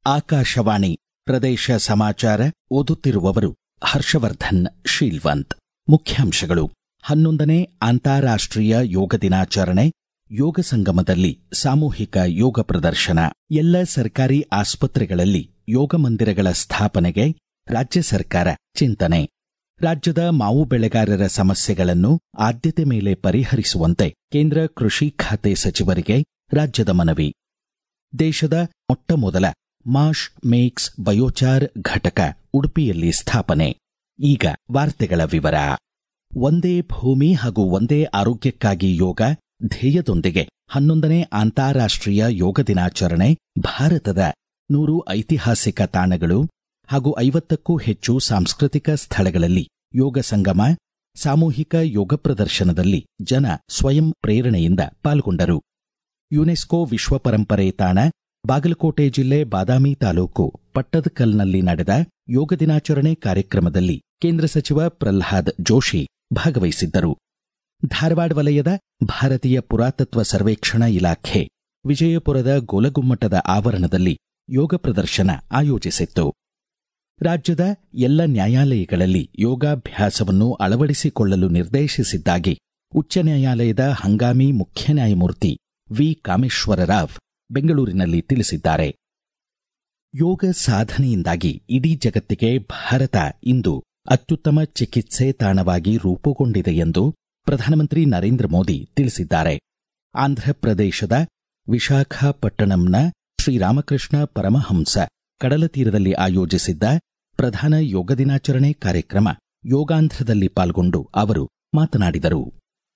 ಆಕಾಶವಾಣಿ ಪ್ರದೇಶ ಸಮಾಚಾರ ಓದುತ್ತಿರುವವರು ಹರ್ಷವರ್ಧನ್ ಶೀಲ್ವಂತ್ ಮುಖ್ಯಾಂಶಗಳು ಹನ್ನೊಂದನೇ ಅಂತಾರಾಷ್ಟ್ರೀಯ ಯೋಗ ದಿನಾಚರಣೆ ಯೋಗ ಸಂಗಮದಲ್ಲಿ ಸಾಮೂಹಿಕ ಯೋಗ ಪ್ರದರ್ಶನ ಎಲ್ಲ ಸರ್ಕಾರಿ ಆಸ್ಪತ್ರೆಗಳಲ್ಲಿ ಯೋಗ ಮಂದಿರಗಳ ಸ್ಥಾಪನೆಗೆ ರಾಜ್ಯ ಸರ್ಕಾರ ಚಿಂತನೆ ರಾಜ್ಯದ ಮಾವು ಬೆಳೆಗಾರರ ಸಮಸ್ಯೆಗಳನ್ನು ಆದ್ಯತೆ ಮೇಲೆ ಪರಿಹರಿಸುವಂತೆ ಕೇಂದ್ರ ಕೃಷಿ ಖಾತೆ ಸಚಿವರಿಗೆ ರಾಜ್ಯದ ಮನವಿ ದೇಶದ ಮೊಟ್ಟಮೊದಲ ಮಾಶ್ ಮೇಕ್ಸ್ ಬಯೋಚಾರ್ ಘಟಕ ಉಡುಪಿಯಲ್ಲಿ ಸ್ಥಾಪನೆ ಈಗ ವಾರ್ತೆಗಳ ವಿವರ ಒಂದೇ ಭೂಮಿ ಹಾಗೂ ಒಂದೇ ಆರೋಗ್ಯಕ್ಕಾಗಿ ಯೋಗ ಧ್ಯೇಯದೊಂದಿಗೆ ಹನ್ನೊಂದನೇ ಅಂತಾರಾಷ್ಟ್ರೀಯ ಯೋಗ ದಿನಾಚರಣೆ ಭಾರತದ ನೂರು ಐತಿಹಾಸಿಕ ತಾಣಗಳು ಹಾಗೂ ಐವತ್ತಕ್ಕೂ ಹೆಚ್ಚು ಸಾಂಸ್ಕೃತಿಕ ಸ್ಥಳಗಳಲ್ಲಿ ಯೋಗ ಸಂಗಮ ಸಾಮೂಹಿಕ ಯೋಗ ಪ್ರದರ್ಶನದಲ್ಲಿ ಜನ ಸ್ವಯಂ ಪ್ರೇರಣೆಯಿಂದ ಪಾಲ್ಗೊಂಡರು ಯುನೆಸ್ಕೋ ವಿಶ್ವ ಪರಂಪರೆ ತಾಣ ಬಾಗಲಕೋಟೆ ಜಿಲ್ಲೆ ಬಾದಾಮಿ ತಾಲೂಕು ಪಟ್ಟದಕಲ್ನಲ್ಲಿ ನಡೆದ ಯೋಗ ದಿನಾಚರಣೆ ಕಾರ್ಯಕ್ರಮದಲ್ಲಿ ಕೇಂದ್ರ ಸಚಿವ ಪ್ರಲ್ಹಾದ್ ಜೋಶಿ ಭಾಗವಹಿಸಿದ್ದರು ಧಾರವಾಡ ವಲಯದ ಭಾರತೀಯ ಪುರಾತತ್ವ ಸರ್ವೇಕ್ಷಣಾ ಇಲಾಖೆ ವಿಜಯಪುರದ ಗೋಲಗುಮ್ಮಟದ ಆವರಣದಲ್ಲಿ ಯೋಗ ಪ್ರದರ್ಶನ ಆಯೋಜಿಸಿತ್ತು ರಾಜ್ಯದ ಎಲ್ಲ ನ್ಯಾಯಾಲಯಗಳಲ್ಲಿ ಯೋಗಾಭ್ಯಾಸವನ್ನು ಅಳವಡಿಸಿಕೊಳ್ಳಲು ನಿರ್ದೇಶಿಸಿದ್ದಾಗಿ ಉಚ್ಚ ನ್ಯಾಯಾಲಯದ ಹಂಗಾಮಿ ಮುಖ್ಯ ನ್ಯಾಯಮೂರ್ತಿ ವಿ ಕಾಮೇಶ್ವರರಾವ್ ಬೆಂಗಳೂರಿನಲ್ಲಿ ತಿಳಿಸಿದ್ದಾರೆ ಯೋಗ ಸಾಧನೆಯಿಂದಾಗಿ ಇಡೀ ಜಗತ್ತಿಗೆ ಭಾರತ ಇಂದು ಅತ್ಯುತ್ತಮ ಚಿಕಿತ್ಸೆ ತಾಣವಾಗಿ ರೂಪುಗೊಂಡಿದೆ ಎಂದು ಪ್ರಧಾನಮಂತ್ರಿ ನರೇಂದ್ರ ಮೋದಿ ತಿಳಿಸಿದ್ದಾರೆ ಆಂಧ್ರಪ್ರದೇಶದ ವಿಶಾಖಪಟ್ಟಣಂನ ಶ್ರೀರಾಮಕೃಷ್ಣ ಪರಮಹಂಸ ಕಡಲ ತೀರದಲ್ಲಿ ಆಯೋಜಿಸಿದ್ದ ಪ್ರಧಾನ ಯೋಗ ದಿನಾಚರಣೆ ಕಾರ್ಯಕ್ರಮ ಯೋಗಾಂಧ್ರದಲ್ಲಿ ಪಾಲ್ಗೊಂಡು ಅವರು ಮಾತನಾಡಿದರು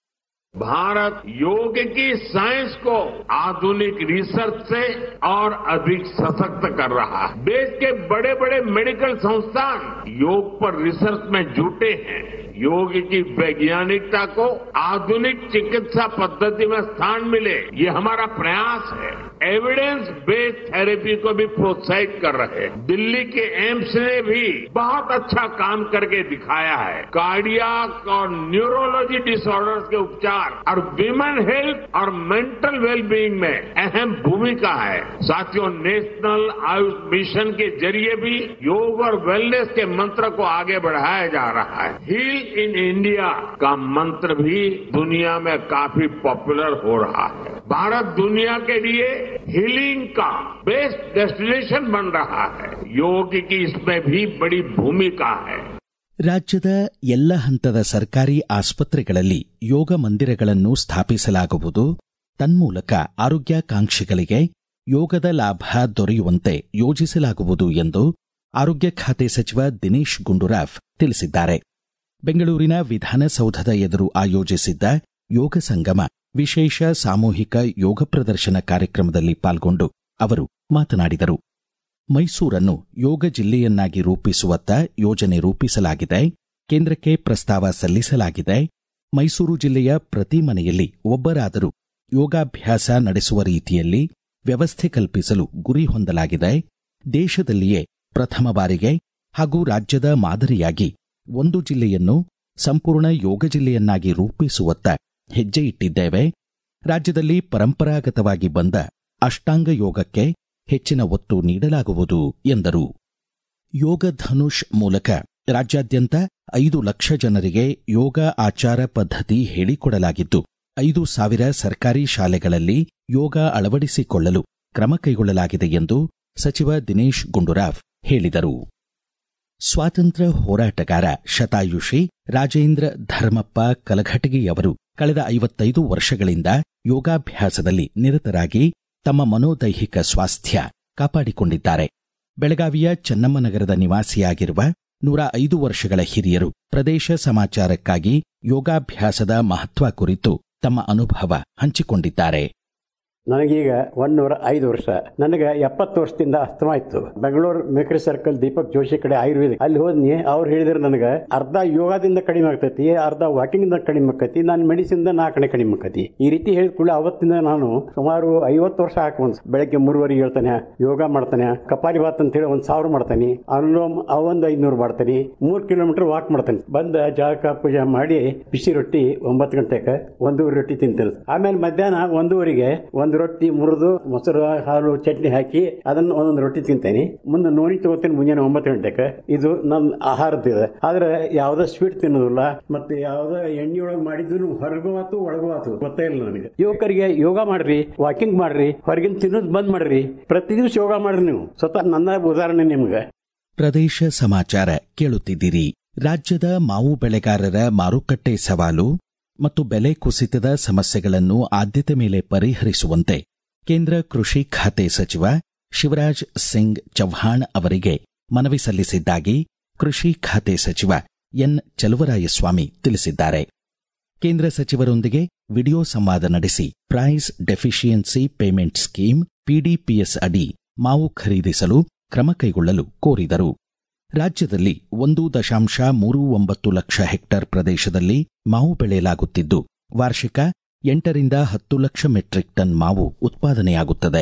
भारत योग की साइंस को आधुनिक रिसर्च से और अधिक सशक्त कर रहा है देश के बड़े बड़े मेडिकल संस्थान योग पर रिसर्च में जुटे हैं योग की वैज्ञानिकता को आधुनिक चिकित्सा पद्धति में स्थान मिले ये हमारा प्रयास है एविडेंस बेस्ड थेरेपी को भी प्रोत्साहित कर रहे हैं दिल्ली के एम्स ने भी बहुत अच्छा काम करके दिखाया है कार्डियाक और न्यूरोलॉजी डिसऑर्डर्स के उपचार और विमेन हेल्थ और मेंटल वेलबींग में अहम भूमिका है साथियों नेशनल आयुष मिशन के जरिए भी योग और वेलनेस के मंत्र को आगे बढ़ाया जा रहा है हील इन इंडिया का मंत्र भी दुनिया में काफी पॉपुलर हो रहा है भारत दुनिया के लिए हीलिंग का बेस्ट डेस्टिनेशन बन रहा है योग की इसमें भी बड़ी भूमिका है ರಾಜ್ಯದ ಎಲ್ಲ ಹಂತದ ಸರ್ಕಾರಿ ಆಸ್ಪತ್ರೆಗಳಲ್ಲಿ ಯೋಗ ಮಂದಿರಗಳನ್ನು ಸ್ಥಾಪಿಸಲಾಗುವುದು ತನ್ಮೂಲಕ ಆರೋಗ್ಯಾಕಾಂಕ್ಷಿಗಳಿಗೆ ಯೋಗದ ಲಾಭ ದೊರೆಯುವಂತೆ ಯೋಜಿಸಲಾಗುವುದು ಎಂದು ಆರೋಗ್ಯ ಖಾತೆ ಸಚಿವ ದಿನೇಶ್ ಗುಂಡೂರಾವ್ ತಿಳಿಸಿದ್ದಾರೆ ಬೆಂಗಳೂರಿನ ವಿಧಾನಸೌಧದ ಎದುರು ಆಯೋಜಿಸಿದ್ದ ಯೋಗ ಸಂಗಮ ವಿಶೇಷ ಸಾಮೂಹಿಕ ಯೋಗ ಪ್ರದರ್ಶನ ಕಾರ್ಯಕ್ರಮದಲ್ಲಿ ಪಾಲ್ಗೊಂಡು ಅವರು ಮಾತನಾಡಿದರು ಮೈಸೂರನ್ನು ಯೋಗ ಜಿಲ್ಲೆಯನ್ನಾಗಿ ರೂಪಿಸುವತ್ತ ಯೋಜನೆ ರೂಪಿಸಲಾಗಿದೆ ಕೇಂದ್ರಕ್ಕೆ ಪ್ರಸ್ತಾವ ಸಲ್ಲಿಸಲಾಗಿದೆ ಮೈಸೂರು ಜಿಲ್ಲೆಯ ಪ್ರತಿ ಮನೆಯಲ್ಲಿ ಒಬ್ಬರಾದರೂ ಯೋಗಾಭ್ಯಾಸ ನಡೆಸುವ ರೀತಿಯಲ್ಲಿ ವ್ಯವಸ್ಥೆ ಕಲ್ಪಿಸಲು ಗುರಿ ಹೊಂದಲಾಗಿದೆ ದೇಶದಲ್ಲಿಯೇ ಪ್ರಥಮ ಬಾರಿಗೆ ಹಾಗೂ ರಾಜ್ಯದ ಮಾದರಿಯಾಗಿ ಒಂದು ಜಿಲ್ಲೆಯನ್ನು ಸಂಪೂರ್ಣ ಯೋಗ ಜಿಲ್ಲೆಯನ್ನಾಗಿ ರೂಪಿಸುವತ್ತ ಹೆಜ್ಜೆ ಇಟ್ಟಿದ್ದೇವೆ ರಾಜ್ಯದಲ್ಲಿ ಪರಂಪರಾಗತವಾಗಿ ಬಂದ ಅಷ್ಟಾಂಗ ಯೋಗಕ್ಕೆ ಹೆಚ್ಚಿನ ಒತ್ತು ನೀಡಲಾಗುವುದು ಎಂದರು ಯೋಗ ಧನುಷ್ ಮೂಲಕ ರಾಜ್ಯಾದ್ಯಂತ ಐದು ಲಕ್ಷ ಜನರಿಗೆ ಯೋಗ ಆಚಾರ ಪದ್ಧತಿ ಹೇಳಿಕೊಡಲಾಗಿದ್ದು ಐದು ಸಾವಿರ ಸರ್ಕಾರಿ ಶಾಲೆಗಳಲ್ಲಿ ಯೋಗ ಅಳವಡಿಸಿಕೊಳ್ಳಲು ಕ್ರಮ ಕೈಗೊಳ್ಳಲಾಗಿದೆ ಎಂದು ಸಚಿವ ದಿನೇಶ್ ಗುಂಡೂರಾವ್ ಹೇಳಿದರು ಸ್ವಾತಂತ್ರ್ಯ ಹೋರಾಟಗಾರ ಶತಾಯುಷಿ ರಾಜೇಂದ್ರ ಧರ್ಮಪ್ಪ ಕಲಘಟಗಿಯವರು ಕಳೆದ ಐವತ್ತೈದು ವರ್ಷಗಳಿಂದ ಯೋಗಾಭ್ಯಾಸದಲ್ಲಿ ನಿರತರಾಗಿ ತಮ್ಮ ಮನೋದೈಹಿಕ ಸ್ವಾಸ್ಥ್ಯ ಕಾಪಾಡಿಕೊಂಡಿದ್ದಾರೆ ಬೆಳಗಾವಿಯ ಚೆನ್ನಮ್ಮನಗರದ ನಿವಾಸಿಯಾಗಿರುವ ನೂರ ಐದು ವರ್ಷಗಳ ಹಿರಿಯರು ಪ್ರದೇಶ ಸಮಾಚಾರಕ್ಕಾಗಿ ಯೋಗಾಭ್ಯಾಸದ ಮಹತ್ವ ಕುರಿತು ತಮ್ಮ ಅನುಭವ ಹಂಚಿಕೊಂಡಿದ್ದಾರೆ ನನಗೀಗ ಒನ್ನೂರ ಐದು ವರ್ಷ ನನಗೆ ಎಪ್ಪತ್ತು ವರ್ಷದಿಂದ ಅಸ್ತಮ ಇತ್ತು ಬೆಂಗಳೂರು ಮೇಕರಿ ಸರ್ಕಲ್ ದೀಪಕ್ ಜೋಶಿ ಕಡೆ ಆಯುರ್ವೇದಿಕ್ ಅಲ್ಲಿ ಹೋದ್ನಿ ಅವ್ರು ಹೇಳಿದ್ರು ನನಗೆ ಅರ್ಧ ಯೋಗದಿಂದ ಕಡಿಮೆ ಆಗ್ತೈತಿ ಅರ್ಧ ವಾಕಿಂಗ್ ಕಡಿಮೆ ಆಕತಿ ನಾನು ಮೆಡಿಸಿನ್ ನಾಲ್ಕನೇ ಕಡಿಮೆ ಆಕತಿ ಈ ರೀತಿ ಹೇಳಿದ ಕೂಡ ಅವತ್ತಿಂದ ನಾನು ಸುಮಾರು ಐವತ್ತು ವರ್ಷ ಹಾಕೊಂಡ್ ಬೆಳಗ್ಗೆ ಮೂರುವರೆಗೆ ಹೇಳ್ತಾನೆ ಯೋಗ ಮಾಡ್ತಾನೆ ಕಪಾಲಿ ಬಾತ್ ಅಂತ ಹೇಳಿ ಒಂದ್ ಸಾವಿರ ಮಾಡ್ತಾನೆ ಅನುಲೋಮ್ ಅವೊಂದು ಐದ್ನೂರು ಮಾಡ್ತಾನೆ ಮೂರ್ ಕಿಲೋಮೀಟರ್ ವಾಕ್ ಮಾಡ್ತಾನೆ ಬಂದ ಜಳಕ ಪೂಜೆ ಮಾಡಿ ಬಿಸಿ ರೊಟ್ಟಿ ಒಂಬತ್ತು ಗಂಟೆಗೆ ಒಂದೂವರೆ ರೊಟ್ಟಿ ತಿಂತೇನೆ ಆಮೇಲೆ ಮಧ್ಯಾಹ್ನ ಒಂದೂವರೆಗೆ ಒಂದು ರೊಟ್ಟಿ ಮುರಿದು ಮೊಸರು ಹಾಲು ಚಟ್ನಿ ಹಾಕಿ ಅದನ್ನ ಒಂದೊಂದು ರೊಟ್ಟಿ ತಿಂತೇನೆ ಮುಂದೆ ನೋಡಿ ತಗೋತೀನಿ ಮುಂಜಾನೆ ಒಂಬತ್ತು ಗಂಟೆಗೆ ಇದು ನನ್ನ ಆಹಾರದ ಇದೆ ಆದ್ರೆ ಯಾವ್ದೋ ಸ್ವೀಟ್ ತಿನ್ನೋದಿಲ್ಲ ಮತ್ತೆ ಯಾವ್ದೋ ಎಣ್ಣೆ ಒಳಗೆ ಮಾಡಿದ್ರು ಹೊರಗೂ ಆತು ಒಳಗೂ ಆತು ಗೊತ್ತೇ ಇಲ್ಲ ನನಗೆ ಯುವಕರಿಗೆ ಯೋಗ ಮಾಡ್ರಿ ವಾಕಿಂಗ್ ಮಾಡ್ರಿ ಹೊರಗಿನ ತಿನ್ನೋದು ಬಂದ್ ಮಾಡ್ರಿ ಪ್ರತಿ ದಿವಸ ಯೋಗ ಮಾಡ್ರಿ ನೀವು ಸ್ವತಃ ನನ್ನ ಉದಾಹರಣೆ ನಿಮ್ಗೆ ಪ್ರದೇಶ ಸಮಾಚಾರ ಕೇಳುತ್ತಿದ್ದೀರಿ ರಾಜ್ಯದ ಮಾವು ಬೆಳೆಗಾರರ ಮಾರುಕಟ್ಟೆ ಸವಾಲು ಮತ್ತು ಬೆಲೆ ಕುಸಿತದ ಸಮಸ್ಯೆಗಳನ್ನು ಆದ್ಯತೆ ಮೇಲೆ ಪರಿಹರಿಸುವಂತೆ ಕೇಂದ್ರ ಕೃಷಿ ಖಾತೆ ಸಚಿವ ಶಿವರಾಜ್ ಸಿಂಗ್ ಚೌಹಾಣ್ ಅವರಿಗೆ ಮನವಿ ಸಲ್ಲಿಸಿದ್ದಾಗಿ ಕೃಷಿ ಖಾತೆ ಸಚಿವ ಎನ್ ಚಲುವರಾಯಸ್ವಾಮಿ ತಿಳಿಸಿದ್ದಾರೆ ಕೇಂದ್ರ ಸಚಿವರೊಂದಿಗೆ ವಿಡಿಯೋ ಸಂವಾದ ನಡೆಸಿ price deficiency payment scheme PDPS ಅಡಿ ಮಾವು ಖರೀದಿಸಲು ಕ್ರಮ ಕೈಗೊಳ್ಳಲು ಕೋರಿದರು ರಾಜ್ಯದಲ್ಲಿ ಒಂದು ದಶಾಂಶ ಮೂರು ಒಂಬತ್ತು ಲಕ್ಷ ಹೆಕ್ಟೇರ್ ಪ್ರದೇಶದಲ್ಲಿ ಮಾವು ಬೆಳೆಯಲಾಗುತ್ತಿದ್ದು ವಾರ್ಷಿಕ ಎಂಟರಿಂದ ಹತ್ತು ಲಕ್ಷ ಮೆಟ್ರಿಕ್ ಟನ್ ಮಾವು ಉತ್ಪಾದನೆಯಾಗುತ್ತದೆ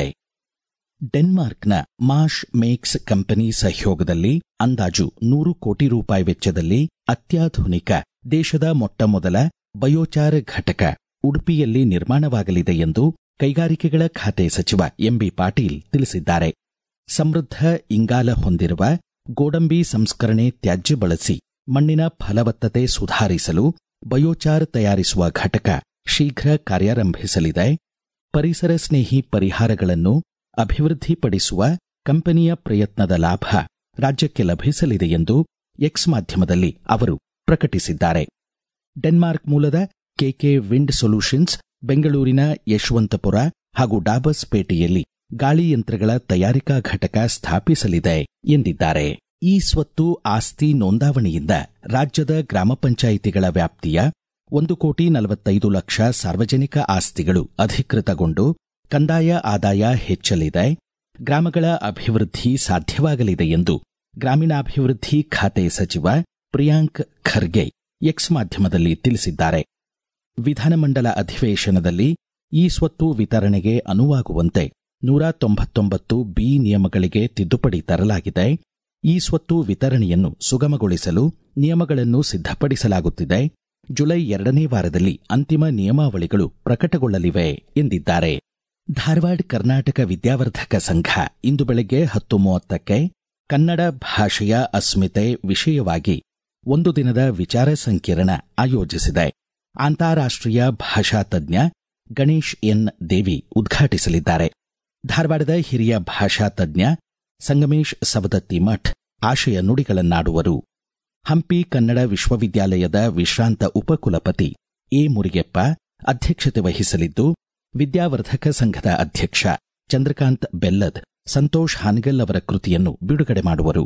ಡೆನ್ಮಾರ್ಕ್ನ ಮಾಶ್ ಮೇಕ್ಸ್ ಕಂಪನಿ ಸಹಯೋಗದಲ್ಲಿ ಅಂದಾಜು ನೂರು ಕೋಟಿ ರೂಪಾಯಿ ವೆಚ್ಚದಲ್ಲಿ ಅತ್ಯಾಧುನಿಕ ದೇಶದ ಮೊಟ್ಟಮೊದಲ ಬಯೋಚಾರ್ ಘಟಕ ಉಡುಪಿಯಲ್ಲಿ ನಿರ್ಮಾಣವಾಗಲಿದೆ ಎಂದು ಕೈಗಾರಿಕೆಗಳ ಖಾತೆ ಸಚಿವ ಎಂಬಿ ಪಾಟೀಲ್ ತಿಳಿಸಿದ್ದಾರೆ ಸಮೃದ್ಧ ಇಂಗಾಲ ಹೊಂದಿರುವ ಗೋಡಂಬಿ ಸಂಸ್ಕರಣೆ ತ್ಯಾಜ್ಯ ಬಳಸಿ ಮಣ್ಣಿನ ಫಲವತ್ತತೆ ಸುಧಾರಿಸಲು ಬಯೋಚಾರ್ ತಯಾರಿಸುವ ಘಟಕ ಶೀಘ್ರ ಕಾರ್ಯಾರಂಭಿಸಲಿದೆ ಪರಿಸರ ಸ್ನೇಹಿ ಪರಿಹಾರಗಳನ್ನು ಅಭಿವೃದ್ಧಿಪಡಿಸುವ ಕಂಪನಿಯ ಪ್ರಯತ್ನದ ಲಾಭ ರಾಜ್ಯಕ್ಕೆ ಲಭಿಸಲಿದೆ ಎಂದು ಎಕ್ಸ್ ಮಾಧ್ಯಮದಲ್ಲಿ ಅವರು ಪ್ರಕಟಿಸಿದ್ದಾರೆ ಡೆನ್ಮಾರ್ಕ್ ಮೂಲದ ಕೆಕೆ ವಿಂಡ್ ಸೊಲ್ಯೂಷನ್ಸ್ ಬೆಂಗಳೂರಿನ ಯಶವಂತಪುರ ಹಾಗೂ ಡಾಬಸ್ಪೇಟೆಯಲ್ಲಿ ಗಾಳಿ ಯಂತ್ರಗಳ ತಯಾರಿಕಾ ಘಟಕ ಸ್ಥಾಪಿಸಲಿದೆ ಎಂದಿದ್ದಾರೆ ಈ ಸ್ವತ್ತು ಆಸ್ತಿ ನೋಂದಾವಣಿಯಿಂದ ರಾಜ್ಯದ ಗ್ರಾಮ ಪಂಚಾಯಿತಿಗಳ ವ್ಯಾಪ್ತಿಯ ಒಂದು ಕೋಟಿ ನಲವತ್ತೈದು ಲಕ್ಷ ಸಾರ್ವಜನಿಕ ಆಸ್ತಿಗಳು ಅಧಿಕೃತಗೊಂಡು ಕಂದಾಯ ಆದಾಯ ಹೆಚ್ಚಲಿದೆ ಗ್ರಾಮಗಳ ಅಭಿವೃದ್ಧಿ ಸಾಧ್ಯವಾಗಲಿದೆ ಎಂದು ಗ್ರಾಮೀಣಾಭಿವೃದ್ಧಿ ಖಾತೆ ಸಚಿವ ಪ್ರಿಯಾಂಕ್ ಖರ್ಗೆ ಎಕ್ಸ್ ಮಾಧ್ಯಮದಲ್ಲಿ ತಿಳಿಸಿದ್ದಾರೆ ವಿಧಾನಮಂಡಲ ಅಧಿವೇಶನದಲ್ಲಿ ಈ ಸ್ವತ್ತು ವಿತರಣೆಗೆ ಅನುವಾಗುವಂತೆ ನೂರ ತೊಂಬತ್ತೊಂಬತ್ತು ಬಿ ನಿಯಮಗಳಿಗೆ ತಿದ್ದುಪಡಿ ತರಲಾಗಿದೆ ಈ ಸ್ವತ್ತು ವಿತರಣೆಯನ್ನು ಸುಗಮಗೊಳಿಸಲು ನಿಯಮಗಳನ್ನು ಸಿದ್ಧಪಡಿಸಲಾಗುತ್ತಿದೆ ಜುಲೈ ಎರಡನೇ ವಾರದಲ್ಲಿ ಅಂತಿಮ ನಿಯಮಾವಳಿಗಳು ಪ್ರಕಟಗೊಳ್ಳಲಿವೆ ಎಂದಿದ್ದಾರೆ ಧಾರವಾಡ ಕರ್ನಾಟಕ ವಿದ್ಯಾವರ್ಧಕ ಸಂಘ ಇಂದು ಬೆಳಗ್ಗೆ ಹತ್ತು ಮೂವತ್ತಕ್ಕೆ ಕನ್ನಡ ಭಾಷೆಯ ಅಸ್ಮಿತೆ ವಿಷಯವಾಗಿ ಒಂದು ದಿನದ ವಿಚಾರ ಸಂಕಿರಣ ಆಯೋಜಿಸಿದೆ ಅಂತಾರಾಷ್ಟ್ರೀಯ ಭಾಷಾ ತಜ್ಞ ಗಣೇಶ್ ಎನ್ ದೇವಿ ಉದ್ಘಾಟಿಸಲಿದ್ದಾರೆ ಧಾರವಾಡದ ಹಿರಿಯ ಭಾಷಾ ತಜ್ಞ ಸಂಗಮೇಶ್ ಸವದತ್ತಿ ಮಠ್ ಆಶಯ ನುಡಿಗಳನ್ನಾಡುವರು ಹಂಪಿ ಕನ್ನಡ ವಿಶ್ವವಿದ್ಯಾಲಯದ ವಿಶ್ರಾಂತ ಉಪಕುಲಪತಿ ಎ ಮುರಿಗೆಪ್ಪ ಅಧ್ಯಕ್ಷತೆ ವಹಿಸಲಿದ್ದು ವಿದ್ಯಾವರ್ಧಕ ಸಂಘದ ಅಧ್ಯಕ್ಷ ಚಂದ್ರಕಾಂತ್ ಬೆಲ್ಲದ್ ಸಂತೋಷ್ ಹಾನಗಲ್ ಅವರ ಕೃತಿಯನ್ನು ಬಿಡುಗಡೆ ಮಾಡುವರು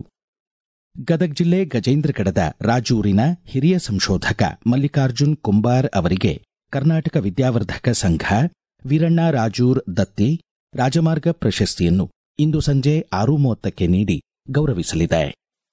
ಗದಗ ಜಿಲ್ಲೆ ಗಜೇಂದ್ರಗಡದ ರಾಜೂರಿನ ಹಿರಿಯ ಸಂಶೋಧಕ ಮಲ್ಲಿಕಾರ್ಜುನ್ ಕುಂಬಾರ್ ಅವರಿಗೆ ಕರ್ನಾಟಕ ವಿದ್ಯಾವರ್ಧಕ ಸಂಘ ವೀರಣ್ಣ ರಾಜೂರ್ ದತ್ತಿ ರಾಜಮಾರ್ಗ ಪ್ರಶಸ್ತಿಯನ್ನು ಇಂದು ಸಂಜೆ ಆರು ಮೂವತ್ತಕ್ಕೆ ನೀಡಿ ಗೌರವಿಸಲಿದೆ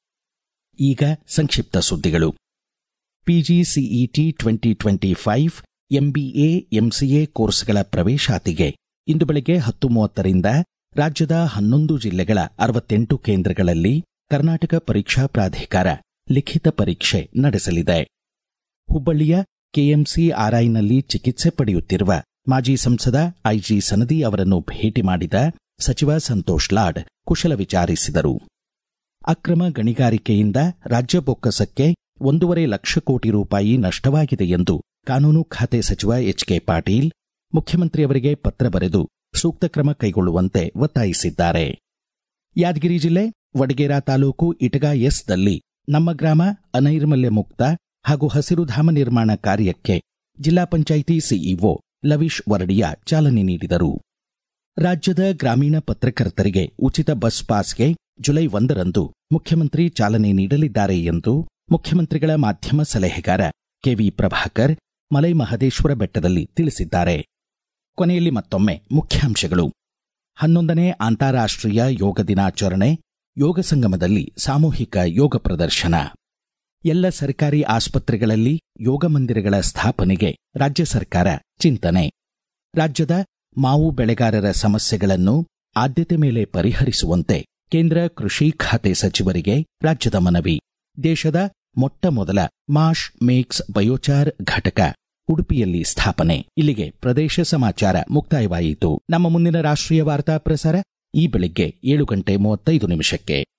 ಈಗ ಸಂಕ್ಷಿಪ್ತ ಸುದ್ದಿಗಳು PGCET twenty twenty five MBA MCA ಕೋರ್ಸ್ಗಳ ಪ್ರವೇಶಾತಿಗೆ ಇಂದು ಬೆಳಗ್ಗೆ ಹತ್ತು ಮೂವತ್ತರಿಂದ ರಾಜ್ಯದ ಹನ್ನೊಂದು ಜಿಲ್ಲೆಗಳ ಅರವತ್ತೆಂಟು ಕೇಂದ್ರಗಳಲ್ಲಿ ಕರ್ನಾಟಕ ಪರೀಕ್ಷಾ ಪ್ರಾಧಿಕಾರ ಲಿಖಿತ ಪರೀಕ್ಷೆ ನಡೆಸಲಿದೆ ಹುಬ್ಬಳ್ಳಿಯ ಕೆಎಂಸಿ ಆರ್ಐನಲ್ಲಿ ಚಿಕಿತ್ಸೆ ಪಡೆಯುತ್ತಿರುವ ಮಾಜಿ ಸಂಸದ ಐಜಿ ಸನದಿ ಅವರನ್ನು ಭೇಟಿ ಮಾಡಿದ ಸಚಿವ ಸಂತೋಷ್ ಲಾಡ್ ಕುಶಲ ವಿಚಾರಿಸಿದರು ಅಕ್ರಮ ಗಣಿಗಾರಿಕೆಯಿಂದ ರಾಜ್ಯ ಬೊಕ್ಕಸಕ್ಕೆ ಒಂದೂವರೆ ಲಕ್ಷ ಕೋಟಿ ರೂಪಾಯಿ ನಷ್ಟವಾಗಿದೆ ಎಂದು ಕಾನೂನು ಖಾತೆ ಸಚಿವ ಎಚ್ಕೆ ಪಾಟೀಲ್ ಮುಖ್ಯಮಂತ್ರಿಯವರಿಗೆ ಪತ್ರ ಬರೆದು ಸೂಕ್ತ ಕ್ರಮ ಕೈಗೊಳ್ಳುವಂತೆ ಒತ್ತಾಯಿಸಿದ್ದಾರೆ ಯಾದಗಿರಿ ಜಿಲ್ಲೆ ವಡಗೇರಾ ತಾಲೂಕು ಇಟಗಾ ಎಸ್ದಲ್ಲಿ ನಮ್ಮ ಗ್ರಾಮ ಅನೈರ್ಮಲ್ಯ ಮುಕ್ತ ಹಾಗೂ ಹಸಿರುಧಾಮ ನಿರ್ಮಾಣ ಕಾರ್ಯಕ್ಕೆ ಜಿಲ್ಲಾ ಪಂಚಾಯಿತಿ ಸಿಇಒ ಲವೀಶ್ ವರ್ಡಿಯ ಚಾಲನೆ ನೀಡಿದರು ರಾಜ್ಯದ ಗ್ರಾಮೀಣ ಪತ್ರಕರ್ತರಿಗೆ ಉಚಿತ ಬಸ್ ಪಾಸ್ಗೆ ಜುಲೈ ಒಂದರಂದು ಮುಖ್ಯಮಂತ್ರಿ ಚಾಲನೆ ನೀಡಲಿದ್ದಾರೆ ಎಂದು ಮುಖ್ಯಮಂತ್ರಿಗಳ ಮಾಧ್ಯಮ ಸಲಹೆಗಾರ ಕೆವಿ ಪ್ರಭಾಕರ್ ಮಲೈ ಮಹದೇಶ್ವರ ಬೆಟ್ಟದಲ್ಲಿ ತಿಳಿಸಿದ್ದಾರೆ ಕೊನೆಯಲ್ಲಿ ಮತ್ತೊಮ್ಮೆ ಮುಖ್ಯಾಂಶಗಳು ಹನ್ನೊಂದನೇ ಅಂತಾರಾಷ್ಟ್ರೀಯ ಯೋಗ ದಿನಾಚರಣೆ ಯೋಗ ಸಂಗಮದಲ್ಲಿ ಸಾಮೂಹಿಕ ಯೋಗ ಪ್ರದರ್ಶನ ಎಲ್ಲ ಸರ್ಕಾರಿ ಆಸ್ಪತ್ರೆಗಳಲ್ಲಿ ಯೋಗ ಮಂದಿರಗಳ ಸ್ಥಾಪನೆಗೆ ರಾಜ್ಯ ಸರ್ಕಾರ ಚಿಂತನೆ ರಾಜ್ಯದ ಮಾವು ಬೆಳೆಗಾರರ ಸಮಸ್ಯೆಗಳನ್ನು ಆದ್ಯತೆ ಮೇಲೆ ಪರಿಹರಿಸುವಂತೆ ಕೇಂದ್ರ ಕೃಷಿ ಖಾತೆ ಸಚಿವರಿಗೆ ರಾಜ್ಯದ ಮನವಿ ದೇಶದ ಮೊಟ್ಟ ಮೊದಲ ಮಾಶ್ ಮೇಕ್ಸ್ ಬಯೋಚಾರ್ ಘಟಕ ಉಡುಪಿಯಲ್ಲಿ ಸ್ಥಾಪನೆ ಇಲ್ಲಿಗೆ ಪ್ರದೇಶ ಸಮಾಚಾರ ಮುಕ್ತಾಯವಾಯಿತು ನಮ್ಮ ಮುಂದಿನ ರಾಷ್ಟ್ರೀಯ ವಾರ್ತಾ ಪ್ರಸಾರ ಈ ಬೆಳಿಗ್ಗೆ ಏಳು ಗಂಟೆ ಮೂವತ್ತೈದು ನಿಮಿಷಕ್ಕೆ